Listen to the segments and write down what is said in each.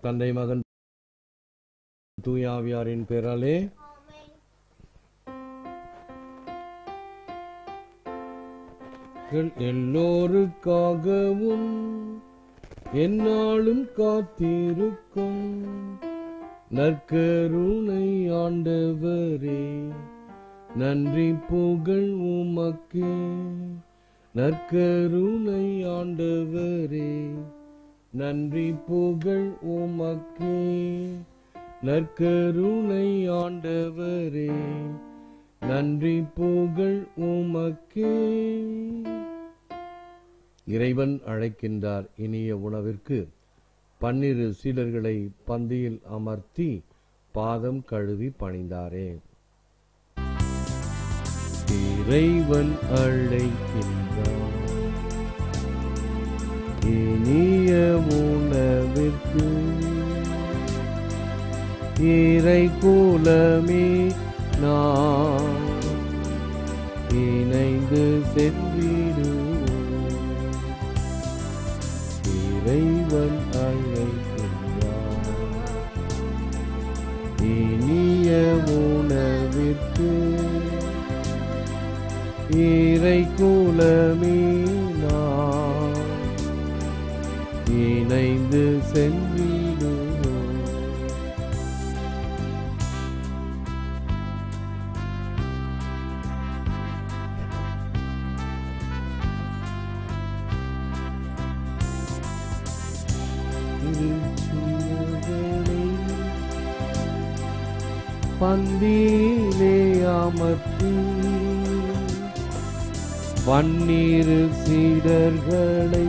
தந்தை மகன் தூயாவியாரின் பேராலே எல்லோருக்காகவும் என்னாலும் காத்திருக்கும் நற்கருணை ஆண்டவரே நன்றி புகழ் உமக்கே நற்கருணை ஆண்டவரே நன்றி புகழ் உமக்கே நற்கருணை ஆண்டவரே நன்றி புகழ் உமக்கே இறைவன் அழைக்கின்றார் இனிய உணவிற்கு பன்னிரு சீடர்களை பந்தியில் அமர்த்தி பாதம் கழுவி பணிந்தாரே இறைவன் அழைக்கின்றார் இனிய உணவிற்கு இறை குலமே நான் இணைந்து சென்றிடுவோம் இறைவன் அழைக்கின்றார் இனிய உணவிற்கு இறை குலமே நான் இணைந்து சென்றிடுவோம் பந்தீலே அமர்த்தி பன்னீரு சீடர்களை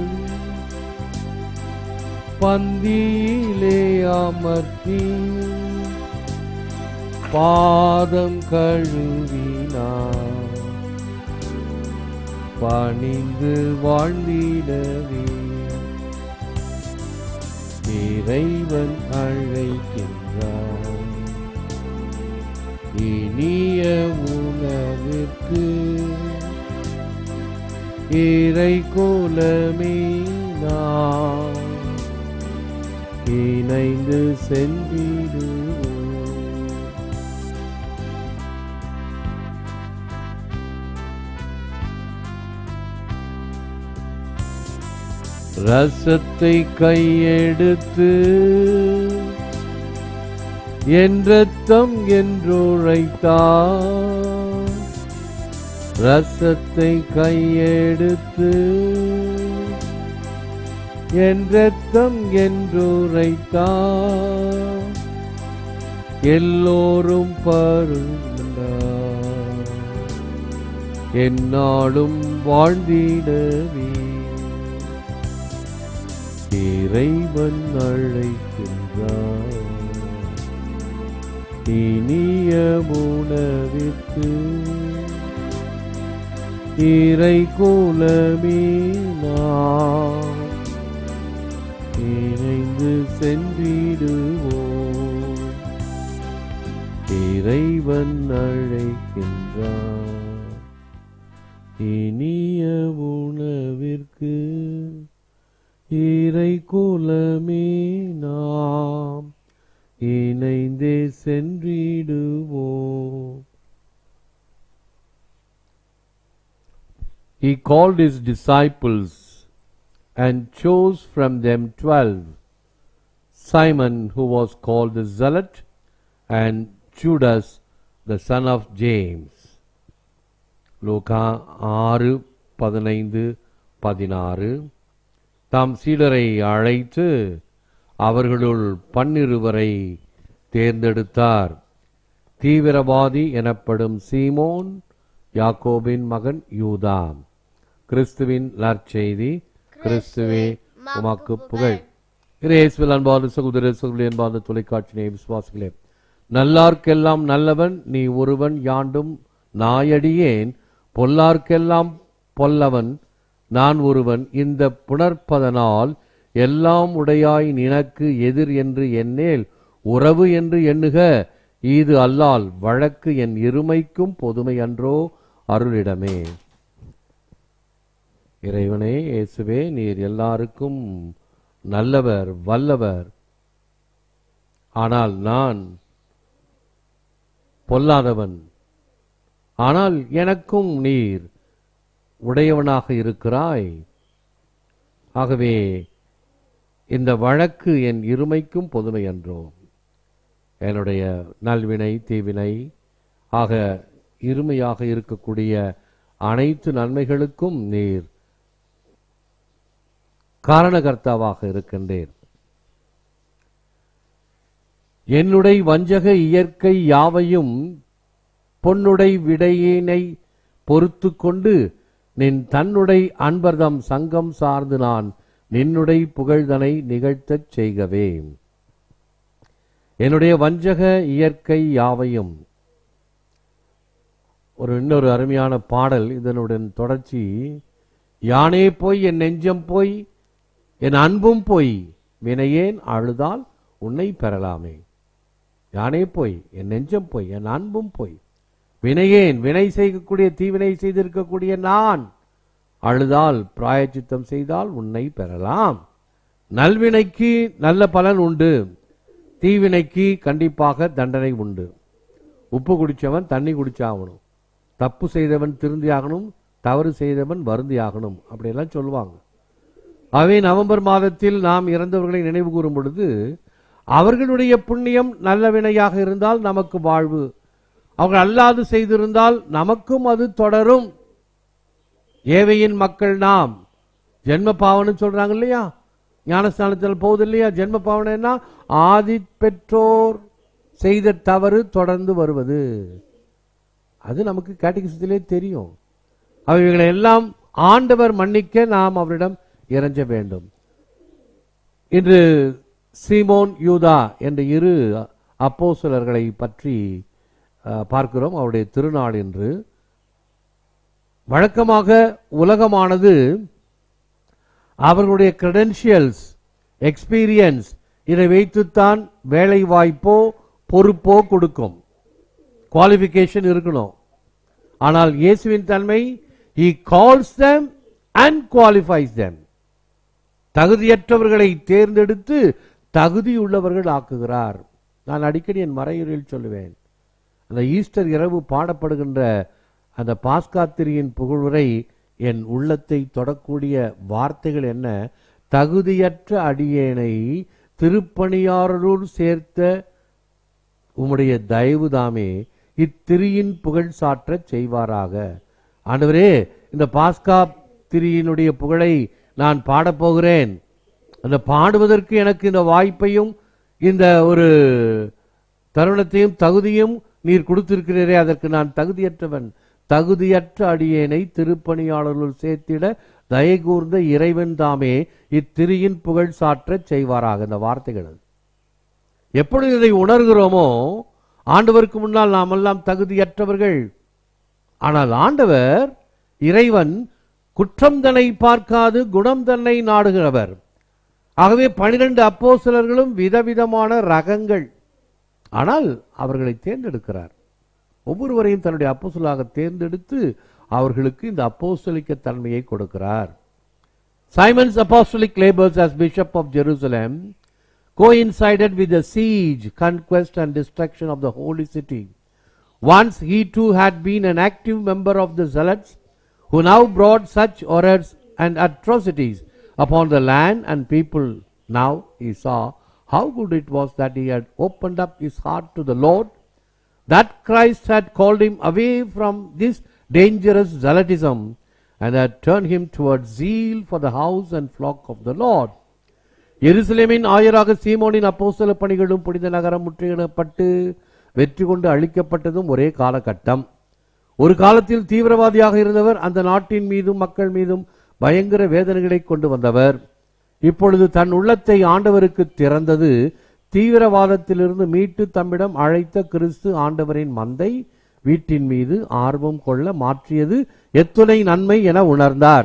பந்தியிலே அமர்த்தி பாதம் கழுவினார் பணிந்து வாழ்ந்திடவே இறைவன் அழைக்கின்றார் இனிய உணவிற்கு இறை கோலமே நாம் இணைந்து சென்றிடுவோம் ரசத்தை கையெடுத்து என் ரத்தம் என்றுரைத்தார் ரசத்தை கையெடுத்து என் ரத்தம் என்றுரைத்தார் எல்லோரும் பருந்தார் என்னாலும் வாழ்ந்திடவே இறைவன் அழைக்கின்றார் இனிய உணவிற்கு இறை கோலமே நாம் இணைந்து சென்றிடுவோம் இறைவன் அழைக்கின்றார் இனிய உணவிற்கு இறை குலமே நாம் இணைந்தே சென்றிடுவோம் He called his disciples and chose from them twelve Simon, who was called the Zealot, and Judas, the son of James. லூகா ஆறு பதினைந்து பதினாறு தாம் சீடரை அழைத்து அவர்களுள் பன்னிருவரை தேர்ந்தெடுத்தார் தீவிரவாதி எனப்படும் சீமோன் யாக்கோபின் மகன் யூதா கிறிஸ்துவின் நற்செய்தி கிறிஸ்துவே உமக்கு புகழ் இயேசுவில் அன்பார்ந்த சகோதர சகோதரி அன்பார்ந்த தொலைக்காட்சி விசுவாசிகளே நல்லார்க்கெல்லாம் நல்லவன் நீ ஒருவன் யாண்டும் நாயடியேன் பொல்லார்க்கெல்லாம் பொல்லவன் நான் ஒருவன் இந்த புணர்ப்பதனால் எல்லாம் உடையாய் நினக்கு எதிர் என்று எண்ணேல் உறவு என்று எண்ணுக இது அல்லால் வழக்கு என் இருமைக்கும் பொதுமை அன்றோ அருளிடமே இறைவனே இயேசுவே நீர் எல்லாருக்கும் நல்லவர் வல்லவர் ஆனால் நான் பொல்லாதவன் ஆனால் எனக்கும் நீர் உடையவனாக இருக்கிறாய் ஆகவே இந்த வழக்கு என் இருமைக்கும் பொதுமை அன்றோ என்னுடைய நல்வினை தீவினை ஆக இருமையாக இருக்கக்கூடிய அனைத்து நன்மைகளுக்கும் நீர் காரணகர்த்தாவாக இருக்கின்றேன் என்னுடைய வஞ்சக இயற்கை யாவையும் பொன்னுடை விடையினை பொறுத்து கொண்டு நின் தன்னுடை அன்பர்தம் சங்கம் சார்ந்து நான் நின்னுடை புகழ்தனை நிகழ்த்தச் செய்கவே என்னுடைய வஞ்சக இயற்கை யாவையும் ஒரு இன்னொரு அருமையான பாடல் இதனுடன் தொடர்ச்சி யானே போய் என் நெஞ்சம் போய் என் அன்பும் போய் வினையேன் அழுதால் உன்னை பெறலாமே யானே போய் என் நெஞ்சம் போய் என் அன்பும் போய் வினையேன் வினை செய்யக்கூடிய தீவினை செய்திருக்கக்கூடிய நான் அழுதால் பிராயச்சித்தம் செய்தால் உன்னை பெறலாம் நல்வினைக்கு நல்ல பலன் உண்டு தீவினைக்கு கண்டிப்பாக தண்டனை உண்டு உப்பு குடிச்சவன் தண்ணி குடிச்சாகணும் தப்பு செய்தவன் திருந்தி ஆகணும் தவறு செய்தவன் வருந்தி ஆகணும் அப்படியெல்லாம் சொல்லுவாங்க ஆகவே நவம்பர் மாதத்தில் நாம் இறந்தவர்களை நினைவு கூறும் பொழுது அவர்களுடைய புண்ணியம் நல்ல வினையாக இருந்தால் நமக்கு வாழ்வு அவர்கள் அல்லாது செய்திருந்தால் நமக்கும் அது தொடரும் ஏவையின் மக்கள் நாம் ஜென்ம பாவனை சொல்றாங்க இல்லையா ஞானஸ்தானத்தில் போகுது இல்லையா ஜென்ம பாவனைன்னா ஆதி பெற்றோர் செய்த தவறு தொடர்ந்து வருவது அது நமக்கு கேட்டகிசத்திலே தெரியும் அவைகளை எல்லாம் ஆண்டவர் மன்னிக்க நாம் அவரிடம் இறைஞ்ச வேண்டும் இன்று சீமோன் யூதா என்ற இரு அப்போஸ்தலர்களை பற்றி அஹ், பார்க்கிறோம் அவருடைய திருநாள் என்று வழக்கமாக உலகமானது அவர்களுடைய கிரெடென்ஷியல்ஸ் எக்ஸ்பீரியன்ஸ் இதை வைத்துத்தான் வேலை வாய்ப்போ பொறுப்போ கொடுக்கும் குவாலிஃபிகேஷன் இருக்கணும் ஆனால் இயேசுவின் தன்மை he calls them and qualifies them தகுதியற்றவர்களை தேர்ந்தெடுத்து தகுதியுள்ளவர்கள் ஆக்குகிறார் நான் அடிக்கடி என் மறையுறையில் சொல்லுவேன் அந்த ஈஸ்டர் இரவு பாடப்படுகின்ற அந்த பாஸ்காத்திரியின் புகழுரை என் உள்ளத்தை தொடக்கூடிய வார்த்தைகள் என்ன தகுதியற்ற அடியேனை திருப்பணியாரருள் சேர்த்த உம்முடைய தயவு தாமே இத்திரியின் புகழ் சாற்றச் செய்வாராக ஆண்டவரே இந்த பாஸ்கா திரியினுடைய புகழை நான் பாடப்போகிறேன் அந்த பாடுவதற்கு எனக்கு இந்த வாய்ப்பையும் இந்த ஒரு தருணத்தையும் தகுதியும் நீர் கொடுத்திருக்கிறீரே அதற்கு நான் தகுதியற்றவன் தகுதியற்ற அடியேனை திருப்பணியாளர்கள் சேர்த்திட தயகூர்ந்த இறைவன் தாமே இத்திரியின் புகழ் சாற்றச் செய்வாராக இந்த வார்த்தைகள் எப்பொழுது இதை உணர்கிறோமோ ஆண்டவருக்கு முன்னால் நாம் எல்லாம் தகுதியற்றவர்கள் ஆனால் ஆண்டவர் இறைவன் குற்றம் தன்னை பார்க்காது குணம் தன்னை நாடுகிறவர் ஆகவே பனிரெண்டு அப்போஸ்தலர்களும் விதவிதமான ரகங்கள் ஆனால் அவர்களை தேர்ந்தெடுக்கிறார் ஒவ்வொருவரையும் தன்னுடைய அப்போஸ்தலாக தேர்ந்தெடுத்து அவர்களுக்கு இந்த அப்போஸ்தலிக்க தன்மையை கொடுக்கிறார் Simon's apostolic labors as Bishop of Jerusalem coincided with the siege, conquest, and destruction of the holy city. Once he too had been an active member of the Zealots, who now brought such horrors and atrocities upon the land and people. Now he saw how good it was that he had opened up his heart to the Lord, that Christ had called him away from this dangerous zealotism and had turned him towards zeal for the house and flock of the Lord. எருசலேமின் ஆயராக சீமோனின் அப்போஸ்தல பணிகளும் புனித நகரம் முற்றுகையிடப்பட்டு வெற்றி கொண்டு அழிக்கப்பட்டதும் ஒரே காலகட்டம் ஒரு காலத்தில் தீவிரவாதியாக இருந்தவர் அந்த நாட்டின் மீதும் மக்கள் மீதும் பயங்கர வேதனைகளை கொண்டு வந்தவர் இப்பொழுது தன் உள்ளத்தை ஆண்டவருக்கு திறந்தது தீவிரவாதத்திலிருந்து மீட்டு தம்மிடம் அழைத்த கிறிஸ்து ஆண்டவரின் மந்தை வீட்டின் மீது ஆர்வம் கொள்ள மாற்றியது எத்துணை நன்மை என உணர்ந்தார்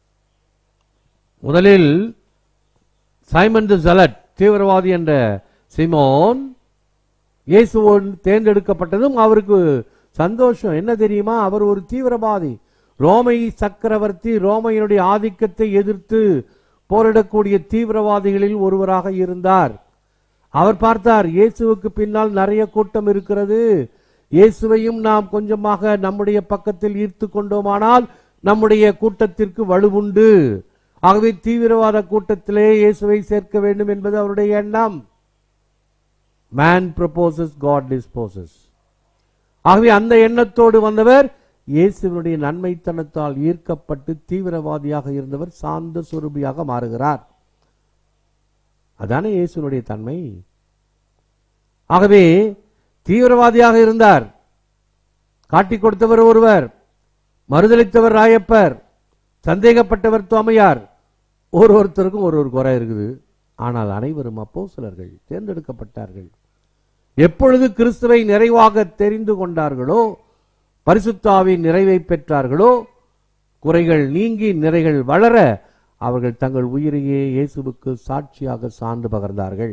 முதலில் சைமன் தி ஜலட் தீவிரவாதி என்ற சிமோன் இயேசுவோன் தேர்ந்தெடுக்கப்பட்டதும் அவருக்கு சந்தோஷம் என்ன தெரியுமா அவர் ஒரு தீவிரவாதி ரோமை சக்கரவர்த்தி ரோமையினுடைய ஆதிக்கத்தை எதிர்த்து போரிடக்கூடிய தீவிரவாதிகளில் ஒருவராக இருந்தார் அவர் பார்த்தார் இயேசுவுக்கு பின்னால் நிறைய கூட்டம் இருக்கிறது இயேசுவையும் நாம் கொஞ்சமாக நம்முடைய பக்கத்தில் ஈர்த்து கொண்டோமானால் நம்முடைய கூட்டத்திற்கு வலுவுண்டு ஆகவே தீவிரவாத கூட்டத்திலே இயேசுவை சேர்க்க வேண்டும் என்பது அவருடைய எண்ணம் மேன் ப்ரொபோசஸ் காட் டிஸ்போசஸ் ஆகவே அந்த எண்ணத்தோடு வந்தவர் இயேசுவினுடைய நன்மைத்தனத்தால் ஈர்க்கப்பட்டு தீவிரவாதியாக இருந்தவர் சாந்த சுரூபியாக மாறுகிறார் அதானே இயேசுனுடைய தன்மை ஆகவே தீவிரவாதியாக இருந்தார் காட்டிக் கொடுத்தவர் ஒருவர் மறுதளித்தவர் ராயப்பர் சந்தேகப்பட்டவர் தோமையார் ஒரு ஒருத்தருக்கும் ஒரு ஒரு குறை இருக்குது ஆனால் அனைவரும் அப்போ சிலர்கள் தேர்ந்தெடுக்கப்பட்டார்கள் எப்பொழுது கிறிஸ்துவை நிறைவாக தெரிந்து கொண்டார்களோ பரிசுத்தாவின் நிறைவை பெற்றார்களோ குறைகள் நீங்கி நிறைகள் வளர அவர்கள் தங்கள் உயிரையே இயேசுவுக்கு சாட்சியாக சார்ந்து பகர்ந்தார்கள்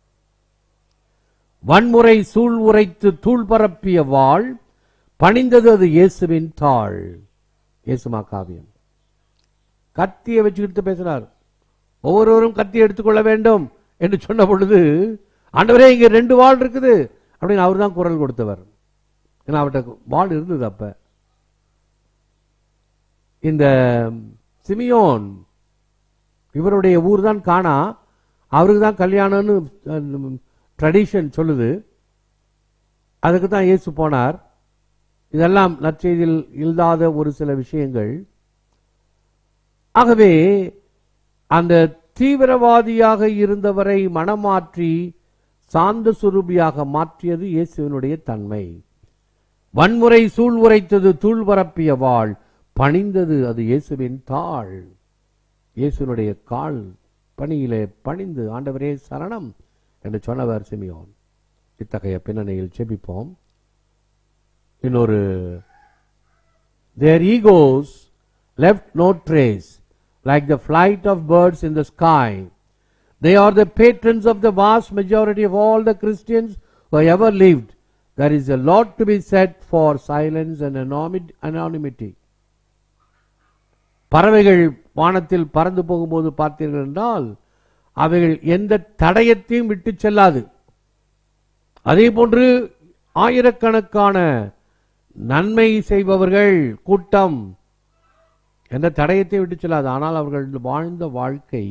வன்முறை சூழ் உரைத்து தூள் பரப்பிய வாழ் பணிந்தது அது இயேசுவின் தாள் இயேசுமா காவியம் கத்தியை வச்சுக்கிட்டு பேசினார் ஒவ்வொருவரும் கத்தி எடுத்துக்கொள்ள வேண்டும் என்று சொன்ன பொழுது ஆண்டவரே இங்க ரெண்டு வாள் இருக்குது அப்படின்னு அவர் தான் குரல் கொடுத்தவர் ஏன்னா அவர்கிட்ட வாள் இருந்தது அப்ப இந்த சிமியோன் இவருடைய ஊர் தான் காணா அவருக்கு தான் கல்யாணம்னு ட்ரெடிஷன் சொல்லுது அதுக்கு தான் இயேசு போனார் இதெல்லாம் நற்செய்தியில் இல்லாத ஒரு சில விஷயங்கள் ஆகவே அந்த தீவிரவாதியாக இருந்தவரை மனமாற்றி சாந்த சுரூபியாக மாற்றியது இயேசுவினுடைய தன்மை வன்முறை சூழ் உரைத்தது தூள் பரப்பிய வாழ் பணிந்தது அது இயேசுவின் தாள் இயேசுனுடைய கால் பணியிலே பணிந்து ஆண்டவரே சரணம் என்று சொன்னவர் சிமியோன் இத்தகைய பின்னணியில் செபிப்போம் இன்னொரு their egos left no trace like the flight of birds in the sky they are the patrons of the vast majority of all the christians who have ever lived there is a lot to be said for silence and anonymity- anonymity பறவைகள் வானத்தில் பறந்து போகும்போது பார்த்தீர்கள் என்றால் அவைகள் எந்த தடயத்தையும் விட்டு செல்லாது அதே போன்று ஆயிரக்கணக்கான நன்மை செய்பவர்கள் கூட்டம் எந்த தடயத்தை விட்டு செல்லாது ஆனால் அவர்கள் வாழ்ந்த வாழ்க்கை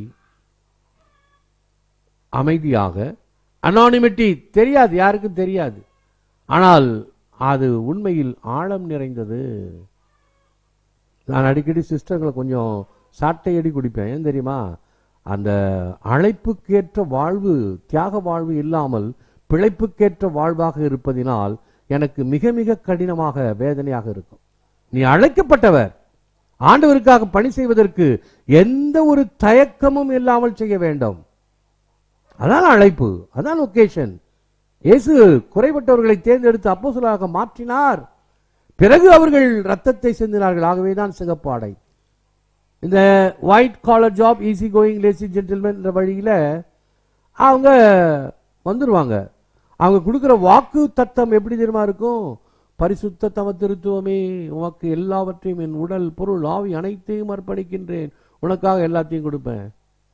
அமைதியாக அனானிமிட்டி தெரியாது யாருக்கும் தெரியாது ஆனால் அது உண்மையில் ஆழம் நிறைந்தது நான் அடிக்கடி சிஸ்டர்களை கொஞ்சம் சாட்டை அடி குடிப்பேன் ஏன் தெரியுமா அந்த அழைப்புக்கேற்ற வாழ்வு தியாக வாழ்வு இல்லாமல் பிழைப்புக்கேற்ற வாழ்வாக இருப்பதினால் எனக்கு மிக மிக கடினமாக வேதனையாக இருக்கும் நீ அழைக்கப்பட்டவர் ஆண்டவருக்காக பணி செய்வதற்கு எந்த ஒரு தயக்கமும் இல்லாமல் செய்ய வேண்டும் அதான் அழைப்பு அதான் ஒகேஷன் இயேசு குறைபட்டவர்களை தேர்ந்தெடுத்து அப்போஸ்தலராக மாற்றினார் பிறகு அவர்கள் ரத்தத்தை சிந்தினார்கள் ஆகவே தான் சிகப்பாடை இந்த white collar job easy going lazy gentleman என்ற வழியில அவங்க வந்துருவாங்க அவங்க கொடுக்கிற வாக்கு தத்தம் எப்படி தெரியுமா இருக்கும் பரிசுத்த தம திருத்துவமே உனக்கு எல்லாவற்றையும் என் உடல் பொருள் ஆவி அனைத்தையும் அர்ப்பணிக்கின்றேன் உனக்காக எல்லாத்தையும் கொடுப்பேன்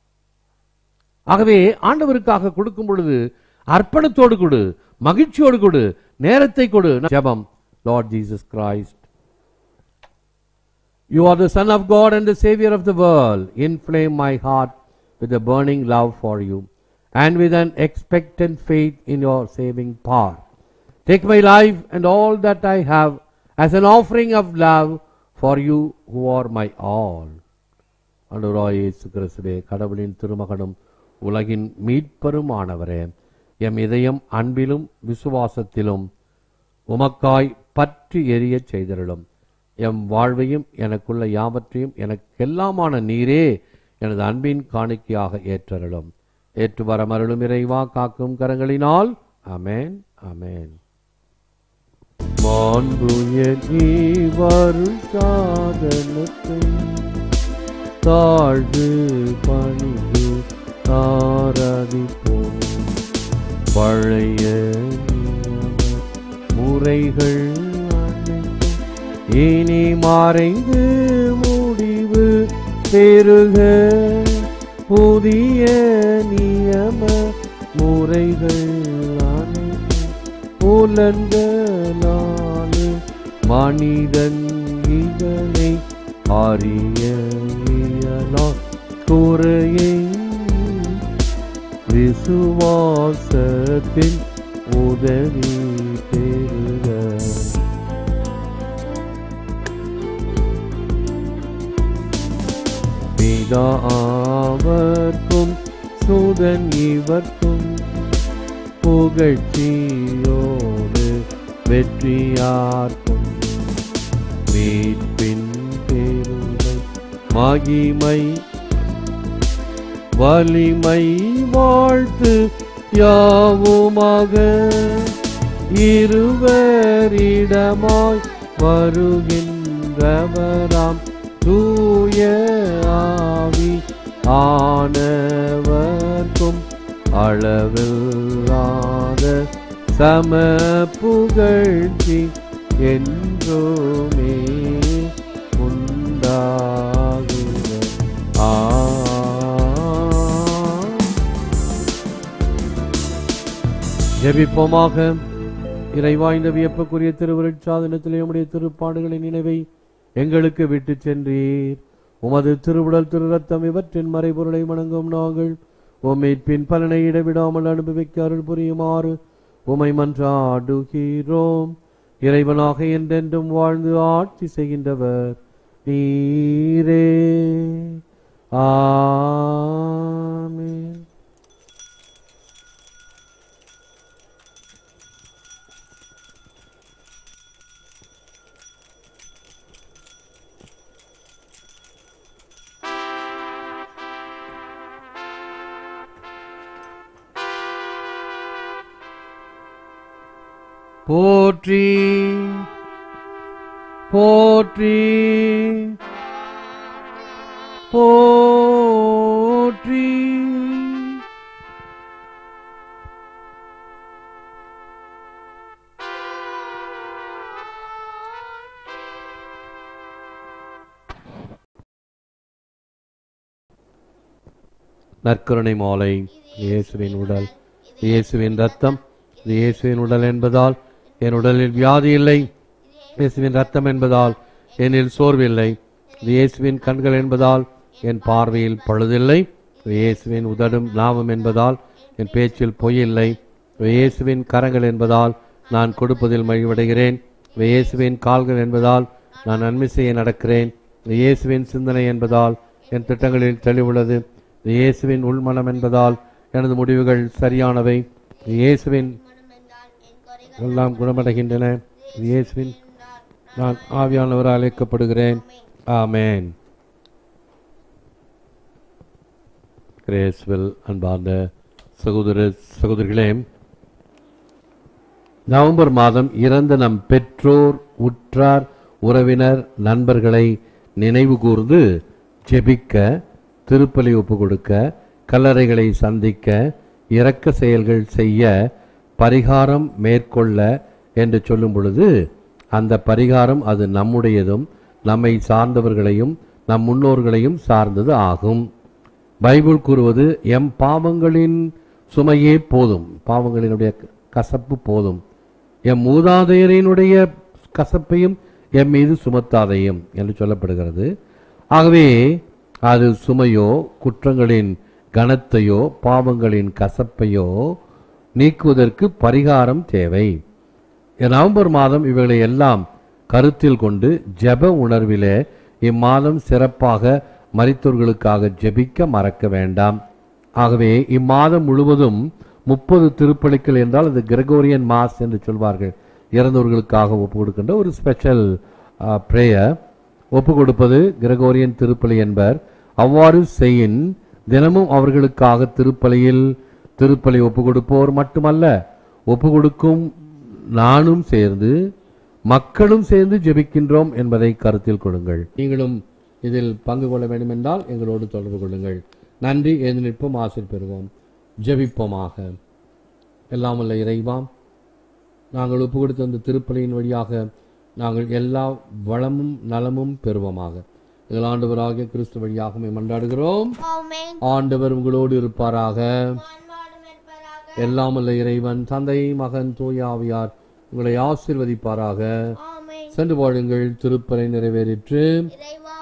ஆகவே ஆண்டவருக்காக கொடுக்கும் பொழுது அர்ப்பணத்தோடு கொடு மகிழ்ச்சியோடு கொடு நேரத்தை கொடு ஜெபம் Lord Jesus Christ You are the Son of God and the Savior of the world. Inflame my heart with a burning love for you and with an expectant faith in your saving power. Take my life and all that I have as an offering of love for you who are my all. அனுராய் இயேசு கிறிஸ்துவே கடவுளின் திருமகனும் உலகின் மீட்பருமானவரே M இதயம் அன்பிலும் விசுவாசத்திலும் உமக்காய் பற்றி எரியச் செய்தருளும் எம் வாழ்வையும் எனக்குள்ள யாவற்றையும் எனக்கெல்லாமான நீரே எனது அன்பின் காணிக்கையாக ஏற்றருளும் ஏற்று வர மருளும் இறைவா காக்கும் கரங்களினால் அமேன் அமேன் மாண்புய நீவருள் சாதனத்தை தாழ்வு பணிந்து தாராதிப்போம் பழைய நியம முறைகள் அனைத்தும் இனி மறைந்து முடிவு பெருக புதிய நியம முறைகள் அனைத்தும் புலன்களாலே மனிதன் இதனை அறிய இயலா குறையை விசுவாசத்தின் உதவி பெறுக பிதாவர்க்கும் சுதன் இவர்க்கும் புகழ்ச்சியோடு வெற்றியார்க்கும் மீட்பின் பெருமை மகிமை வலிமை வாழ்த்து யாவுமாக இருவரிடமாய் வருகின்றவராம் தூய ஆவி ஆனவர்க்கும் அளவில்லாத சம புகழ்ச்சி என்றுமே உண்டாகுக ஆ ஜெபிப்போமாக இறைவாய்ந்த வியப்புக்குரிய திருவருட் சாதனத்திலே உடைய திருப்பாடுகளின் நினைவை எங்களுக்கு விட்டு சென்றீர் உமது திருவுடல் திரு ரத்தம் இவற்றின் மறைபொருளை வணங்கும் நாங்கள் உம்மை பின் பலனை இடைவிடாமல் அனுபவிக்க அருள் புரியுமாறு உமை மன்றாடுகிறோம் இறைவனாக என்றென்றும் வாழ்ந்து ஆட்சி செய்கின்றவர் நீரே ஆமென் போற்றி போற்றி போற்றி நற்கருணை மாலை இயேசுவின் உடல் இயேசுவின் ரத்தம் இது இயேசுவின் உடல் என்பதால் என் உடலில் வியாதி இல்லை இயேசுவின் ரத்தம் என்பதால் என்னில் சோர்வில்லை இது இயேசுவின் கண்கள் என்பதால் என் பார்வையில் பழுதில்லை இது இயேசுவின் உதடும் நாமம் என்பதால் என் பேச்சில் பொய் இல்லை இது இயேசுவின் கரங்கள் என்பதால் நான் கொடுப்பதில் மகிழ்வடைகிறேன் இது இயேசுவின் கால்கள் என்பதால் நான் நன்மை செய்ய நடக்கிறேன் இது இயேசுவின் சிந்தனை என்பதால் என் திட்டங்களில் தெளிவுள்ளது இது இயேசுவின் உள்மனம் என்பதால் எனது முடிவுகள் சரியானவை இது இயேசுவின் எல்லாம் குணமடைகின்றன இது இயேசுவின் நான் ஆவியானவரால் அழைக்கப்படுகிறேன் ஆமேன் கிரேஸ்வெல் அன்பார்ந்த சகோதர சகோதரிகளே நவம்பர் மாதம் இறந்த நம் பெற்றோர் உற்றார் உறவினர் நண்பர்களை நினைவு கூர்ந்து ஜெபிக்க திருப்பலி ஒப்பு கொடுக்க கல்லறைகளை சந்திக்க இரக்க செயல்கள் செய்ய பரிகாரம் மேற்கொள்ள என்று சொல்லும் பொழுது அந்த பரிகாரம் அது நம்முடையதும் நம்மை சார்ந்தவர்களையும் நம் முன்னோர்களையும் சார்ந்தது ஆகும் பைபிள் கூறுவது எம் பாவங்களின் சுமையே போதும் பாவங்களினுடைய கசப்பு போதும் எம் மூதாதையரினுடைய கசப்பையும் எம் மீது சுமத்தாதையும் என்று சொல்லப்படுகிறது ஆகவே அது சுமையோ குற்றங்களின் கனத்தையோ பாவங்களின் கசப்பையோ நீக்குவதற்கு பரிகாரம் தேவை நவம்பர் மாதம் இவைகளை எல்லாம் கருத்தில் கொண்டு ஜெப உணர்விலே இம்மாதம் சிறப்பாக மரித்தோர்களுக்காக ஜெபிக்க மறக்க வேண்டாம் ஆகவே இம்மாதம் முழுவதும் முப்பது திருப்பலிகள் என்றால் அது கிரகோரியன் மாஸ் என்று சொல்வார்கள் இறந்தவர்களுக்காக ஒப்பு கொடுக்கின்ற ஒரு ஸ்பெஷல் ப்ரேயர் ஒப்பு கொடுப்பது கிரகோரியன் திருப்பலி என்பர் அவ்வாறு செய்யின் தினமும் அவர்களுக்காக திருப்பலியில் திருப்பலி ஒப்பு கொடுப்போர் மட்டுமல்ல ஒப்பு கொடுக்கும் நானும் சேர்ந்து மக்களும் சேர்ந்து ஜெபிக்கின்றோம் என்பதை கருத்தில் கொள்ளுங்கள் நீங்களும் இதில் பங்கு கொள்ள வேண்டும் என்றால் எங்களோடு தொடர்பு கொள்ளுங்கள் நன்றி எழுந்து நிற்போம் ஆசிர் பெறுவோம் ஜெபிப்போமாக எல்லாம் வல்ல இறைவாம் நாங்கள் ஒப்பு கொடுத்த அந்த திருப்பலியின் வழியாக நாங்கள் எல்லா வளமும் நலமும் பெறுவோமாக எங்கள் ஆண்டவராகிய கிறிஸ்து வழியாக உம்மை மன்றாடுகிறோம் ஆமென் ஆண்டவர் உங்களோடு இருப்பாராக வான்வாடும் இருப்பதாக எல்லாம் அல்ல இறைவன் தந்தை மகன் தூயாவியார் உங்களை ஆசீர்வதிப்பாராக ஆமென் சென்று வாழுங்கள் திருப்பறை நிறைவேறிற்று இறைவா